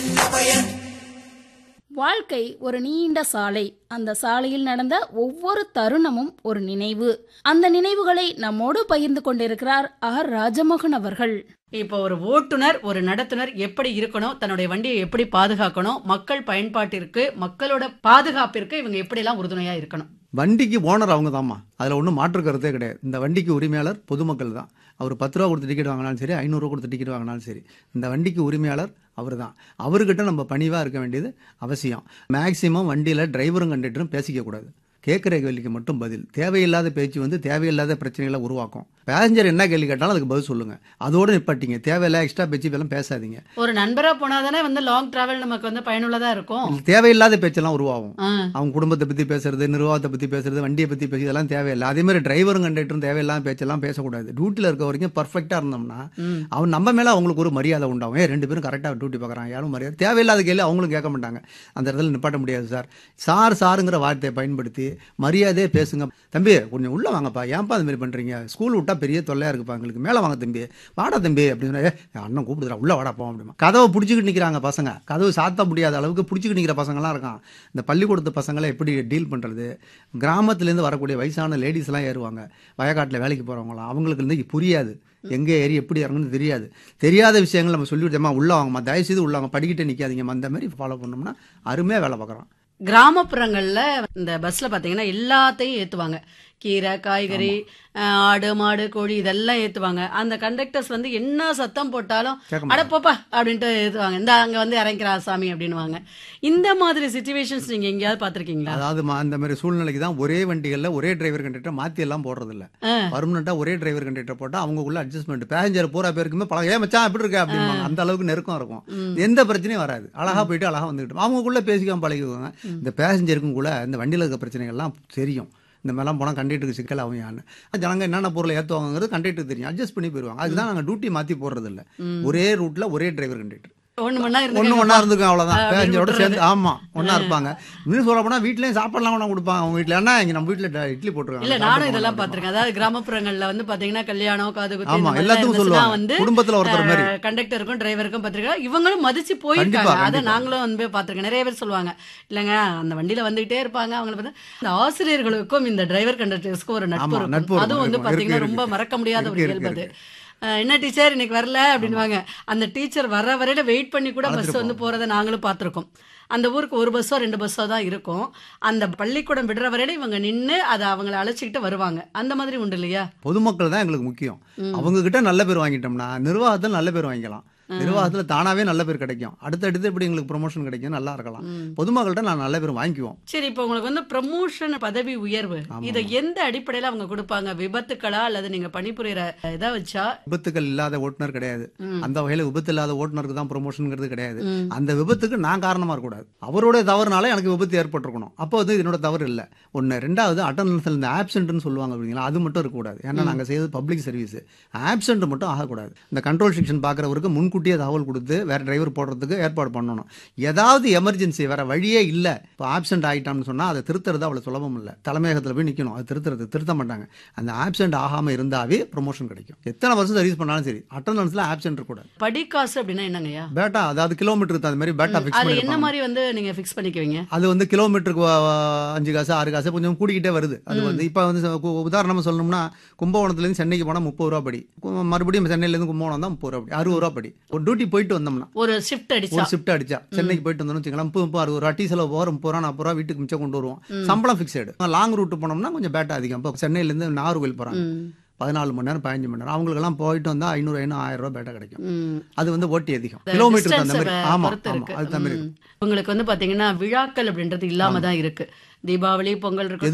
வாழ்க்கை ஒரு நீண்ட சாலை அந்த சாலையில் நடந்த ஒவ்வொரு தருணமும் ஒரு நினைவு அந்த நினைவுகளை நம்மோடு பகிர்ந்து கொண்டிருக்கிறார் ஆர் ராஜமோகன் அவர்கள் இப்போ ஒரு ஓட்டுநர் ஒரு நடத்துனர் எப்படி இருக்கணும் தன்னுடைய வண்டியை எப்படி பாதுகாக்கணும் மக்கள் பயன்பாட்டிற்கு மக்களோட பாதுகாப்பிற்கு இவங்க எப்படியெல்லாம் உறுதுணையா இருக்கணும் வண்டிக்கு ஓனர் அவங்க தாம்மா அதில் ஒன்றும் மாற்று கருத்தே கிடையாது இந்த வண்டிக்கு உரிமையாளர் பொதுமக்கள் தான் அவர் பத்து ரூபா கொடுத்து டிக்கெட் வாங்கினாலும் சரி ஐநூறுரூவா கொடுத்து டிக்கெட் வாங்கினாலும் சரி இந்த வண்டிக்கு உரிமையாளர் அவர் தான் அவர்கிட்ட நம்ம பணிவாக இருக்க வேண்டியது அவசியம் மேக்சிமம் வண்டியில் டிரைவரும் கண்டக்டரும் பேசிக்க கூடாது கேட்குற கேள்விக்கு மட்டும் பதில் தேவையில்லாத பேச்சு வந்து தேவையில்லாத பிரச்சனைகளை உருவாக்கும் பேசஞ்சர் என்ன கேள்வி கேட்டாலும் அதுக்கு பதில் சொல்லுங்கள் அதோடு நிப்பாட்டிங்க தேவையில்லை எக்ஸ்ட்ரா பேச்சு இதெல்லாம் பேசாதீங்க ஒரு நண்பரா போனாதானே வந்து லாங் டிராவல் நமக்கு வந்து பயனுள்ளதா இருக்கும் தேவையில்லாத பேச்செல்லாம் உருவாகும் ஆ, அவங்க குடும்பத்தை பற்றி பேசுறது நிர்வாகத்தை பற்றி பேசுறது வண்டியை பற்றி பேசி இதெல்லாம் தேவையில்லை அதே மாதிரி டிரைவரும் கண்டக்டரும் தேவையில்லாம பேச்செல்லாம் பேசக்கூடாது டியூட்டியில் இருக்க வரைக்கும் பர்ஃபெக்டாக இருந்தோம்னா ம். அவன் நம்ம மேலே அவங்களுக்கு ஒரு மரியாதை உண்டாகும் ஏன் ரெண்டு பேரும் கரெக்டாக டியூட்டி பார்க்குறாங்க யாரும் மரியாதை தேவையில்லாத கேள்வி அவங்களும் கேட்க மாட்டாங்க அந்த இடத்துல நிப்பாட்ட முடியாது சார் சார் சாருங்கிற வார்த்தையை பயன்படுத்தி மரியாதையே பேசுங்க தம்பி கொஞ்சம் உள்ளே வாங்கப்பா ஏன்ப்பா அது மாதிரி பண்ணுறீங்க ஸ்கூல் விட்டா பெரிய தொல்லையாக இருக்குப்பா எங்களுக்கு மேலே வாங்க தம்பி வாடா தம்பி அப்படின்னு சொன்னா, "ஏய், அண்ணன் கூப்பிடுறா உள்ளே வாடா போ அப்படிமா கதவை பிடிச்சிக்கிட்டு நிற்கிறாங்க பசங்க கதவு சாத்த முடியாத அளவுக்கு பிடிச்சிக்கிட்டு நிற்கிற பசங்களாம் இருக்கான் இந்த பள்ளிக்கூடத்து பசங்களை எப்படி டீல் பண்ணுறது கிராமத்துலேருந்து வரக்கூடிய வயசான லேடிஸ்லாம் ஏறுவாங்க வயக்காட்டில் வேலைக்கு போகிறவங்களாம் அவங்களுக்கு இருந்து புரியாது எங்கே ஏறி எப்படி இறங்கணும்னு தெரியாது தெரியாத விஷயங்கள் நம்ம சொல்லி விட்டோமா உள்ள வாங்கம்மா தயவுசெய்து உள்ள வாங்க படிக்கிட்டே நிற்காதீங்கம்மா அந்த மாதிரி ஃபாலோ பண்ணோம்னா அருமையாக வேலை பார்க்குறோம் கிராமப்புறங்கள்ல இந்த பஸ்ல பாத்தீங்கன்னா எல்லாத்தையும் ஏத்துவாங்க கீரை காய்கறி அஹ், ஆடு மாடு கோழி இதெல்லாம் ஏத்துவாங்க அந்த கண்டக்டர்ஸ் வந்து என்ன சத்தம் போட்டாலும் கேட்க அட மாட்டாங்க போப்பா அப்படின்ட்டு ஏத்துவாங்க இந்த அங்க வந்து இறங்கிறா சாமி அப்படின்னுவாங்க இந்த மாதிரி சுச்சுவேஷன்ஸ் நீங்க எங்கேயாவது பாத்திருக்கீங்களா அதாவது மா- அந்த மாதிரி சூழ்நிலைக்கு தான் ஒரே வண்டிகளில் ஒரே டிரைவர் கண்டக்டர் மாற்றி எல்லாம் போடுறதில்ல பர்மனெண்ட்டாக ஒரே டிரைவர் கண்டக்டர் போட்டால் அவங்களுக்குள்ள அட்ஜஸ்ட்மெண்ட் பேசஞ்சர் பூரா பேருக்குமே பழக ஏன் மச்சான் எப்படி இருக்க அப்படிம்பாங்க அந்த அளவுக்கு நெருக்கம் இருக்கும் எந்த பிரச்சனையும் வராது அழகா போயிட்டு அழகா வந்துக்கிட்டு அவங்களுக்குள்ள பேசிக்காம பழகிக்குவாங்க இந்த பேசஞ்சருக்கும் கூட இந்த வண்டியில் இருக்க பிரச்சனைகள்லாம் தெரியும் இந்த மாதிரிலாம் போனால் கண்டக்டருக்கு சிக்கல் ஆகும் யான்னு ஜனங்க என்னென்ன பொருளை ஏற்றுவாங்கிறது கண்டக்டருக்கு தெரியும் அட்ஜஸ்ட் பண்ணி போயிடுவாங்க அதுதான் நாங்கள் டியூட்டி மாற்றி போடுறது இல்ல ஒரே ரூட்டில் ஒரே டிரைவர் கண்டக்டர் ஒண்ணு மணி நேரம் ஒன்று ஒன்றா இருந்துக்கும் அவ்வளோதான் அப்படி பேசஞ்சரோட விட்டுறது. சேர்ந்து ஆமாம் ஒன்றா இருப்பாங்க இன்னும் சொல்ல போனால் வீட்லேயும் சாப்பாடுலாம் கூட கொடுப்பாங்க அவங்க வீட்டில் ஏன்னா இங்கே நம்ம வீட்டில் இட்லி போட்டுருக்காங்க இல்ல சாப்பிட நானும் போங்க இதெல்லாம் அப்படிம்பாங்க. பாத்திருக்கேன் அதாவது கிராமப்புறங்கள்ல வந்து பாத்தீங்கன்னா கல்யாணம் காது குத்து ஆமா இந்த மாதிரிலாம் எல்லாத்துக்கும் இருந்துச்சுன்னா சொல்லுவாங்க வந்து குடும்பத்துல ஒருத்தர் மாதிரி கண்டக்டருக்கும் டிரைவருக்கும் பார்த்துருக்கேன் இவங்களும் மதிச்சு கண்டிப்பா, போயிருக்காங்க அதை கண்டிப்பா. நாங்களும் வந்து பார்த்துருக்கேன் நிறைய பேர் சொல்லுவாங்க இல்லைங்க அந்த வண்டியில வந்துகிட்டே இருப்பாங்க அவங்களை பார்த்து இந்த ஆசிரியர்களுக்கும் இந்த டிரைவர் கண்டக்டர்ஸ்க்கும் ஒரு நட்பு ஆமா, இருக்கும் நட்பு இருக்கும், அதுவும் வந்து இருக்கும். பாத்தீங்கன்னா இருக்கு, ரொம்ப இருக்கு. மறக்க முடியாத ஒரு இருக்கு, இயல்பு அது இருக்கு. அஹ், என்ன டீச்சர் இன்னைக்கு வரல அப்படின்னுவாங்க அந்த டீச்சர் வர வரையில வெயிட் பண்ணி கூட பஸ் பார்த்துட்டு வந்து போறதை நாங்களும் பார்த்துருக்கோம் அந்த ஊருக்கு ஒரு பஸ்ஸோ ரெண்டு பஸ்ஸோ தான் இருக்கும் அந்த பள்ளிக்கூடம் விடுற வரையில இவங்க நின்று அதை அவங்கள அழைச்சிக்கிட்டு வருவாங்க அந்த மாதிரி உண்டு இல்லையா பொதுமக்கள் தான் எங்களுக்கு முக்கியம் அவங்க கிட்ட நல்ல பேர் வாங்கிட்டோம்னா நிர்வாகத்தில் நல்ல பேர் வாங்கிக்கலாம் நிர்வாகத்தில் தானாவே நல்ல பேர் கிடைக்கும் அடுத்தடுத்து எப்படி எங்களுக்கு ப்ரொமோஷன் கிடைக்கும் நல்லா இருக்கலாம் பொதுமக்கள்கிட்ட நான் நல்ல பேர் வாங்கிக்குவோம் சரி இப்போ உங்களுக்கு வந்து ப்ரமோஷன் பதவி உயர்வு இதை எந்த அடிப்படையில அவங்க கொடுப்பாங்க விபத்துக்களா அல்லது நீங்க பணிபுரியற இதை வச்சா விபத்துக்கள் இல்லாத ஓட்டுநர் கிடையாது ம். அந்த வகையில் விபத்து இல்லாத ஓட்டுநருக்கு தான் ப்ரொமோஷனுங்கிறது கிடையாது ம். அந்த விபத்துக்கு நான் காரணமாக இருக்கக்கூடாது அவரோட தவறுனால எனக்கு விபத்து ஏற்பட்டிருக்கணும் அப்போ வந்து என்னோட தவறு இல்லை ஒன்று ரெண்டாவது அட்டண்டன்ஸில் இந்த ஆப்சென்ட்னு சொல்லுவாங்க அப்படிங்களா அது மட்டும் இருக்கக்கூடாது ஏன்னா நாங்கள் செய்யறது பப்ளிக் சர்வீஸ் ஆப்சென்ட் மட்டும் ஆகக்கூடாது இந்த கண்ட்ரோல் செக்ஷன் பார்க்குறவருக்கு முன்கூட்டியே தகவல் கொடுத்து வேற டிரைவர் போடுறதுக்கு ஏற்பாடு பண்ணணும் ஏதாவது எமர்ஜென்சி வேற வழியே இல்லை இப்போ ஆப்சென்ட் ஆகிட்டான்னு சொன்னால் அதை திருத்துறது அவ்வளோ சுலபம் இல்லை தலைமையகத்தில் போய் நிற்கணும் அது திருத்துறது திருத்த மாட்டாங்க அந்த ஆப்சென்ட் ஆகாமல் இருந்தாவே ப்ரொமோஷன் கிடைக்கும் எத்தனை வருஷம் சர்வீஸ் பண்ணாலும் சரி அட்டண்டன்ஸில் ஆப்சென்ட் இருக்கக்கூடாது படிக்காசு அப்படின்னா என்னங்கய்யா பேட்டா அதாவது கிலோமீட்டருக்கு அந்த மாதிரி பேட்டா ஃபிக்ஸ் அது பண்ணி என்ன இருப்பாங்க. மாதிரி வந்து நீங்க ஃபிக்ஸ் பண்ணிக்குவீங்க அது வந்து கிலோமீட்டருக்கு வ- வ- அஞ்சு காசு ஆறு காசு கொஞ்சம் கூடிக்கிட்டே வருது அது வந்து இப்போ வந்து ச- கு- உதாரணமா சொல்லணும்னா கும்பகோணத்துலேருந்து சென்னைக்கு போனால் முப்பது ரூபா படி கு- மறுபடியும் சென்னையிலேருந்து கும்பகோணம் தான் முப்பது ரூபா படி அறுபது ரூபா படி ஒரு டியூட்டி போயிட்டு வந்தோம்னா ஒரு ஷிஃப்ட் அடிச்சா ஒரு ஷிஃப்ட் அடிச்சா சென்னைக்கு போயிட்டு வந்தோம்னு வச்சுக்கலாம் முப்பது முப்பது அறுபது ரூபா டீ செலவு போகிற முப்பது ரூபா நாற்பது ரூபா வீட்டுக்கு மிச்சம் கொண்டு வருவோம் சம்பளம் ஃபிக்ஸடு லாங் ரூட் போனோம்னா கொஞ்சம் பேட்டா அதிகம் இப்போ சென்னையிலேருந்து நாகர்கோவில் போகிறாங்க ம், பதினாலு மணி நேரம் பதினஞ்சு மணி நேரம் அவங்களுக்கெல்லாம் போயிட்டு வந்தால் ஐநூறு ஐநூறு ஆயிரம் ரூபா பேட்டா கிடைக்கும் ம். அது வந்து ஓட்டி அதிகம் இந்த கிலோமீட்டருக்கு அந்த distance மாதிரி அ ஆமா பொறுத்து ஆமா இருக்கு. அது மாதிரி ம். உங்களுக்கு வந்து பாத்தீங்கன்னா விழாக்கள் அப்படின்றது இல்லாம தான் இருக்கு தீபாவளி பொங்கல் இருக்கும்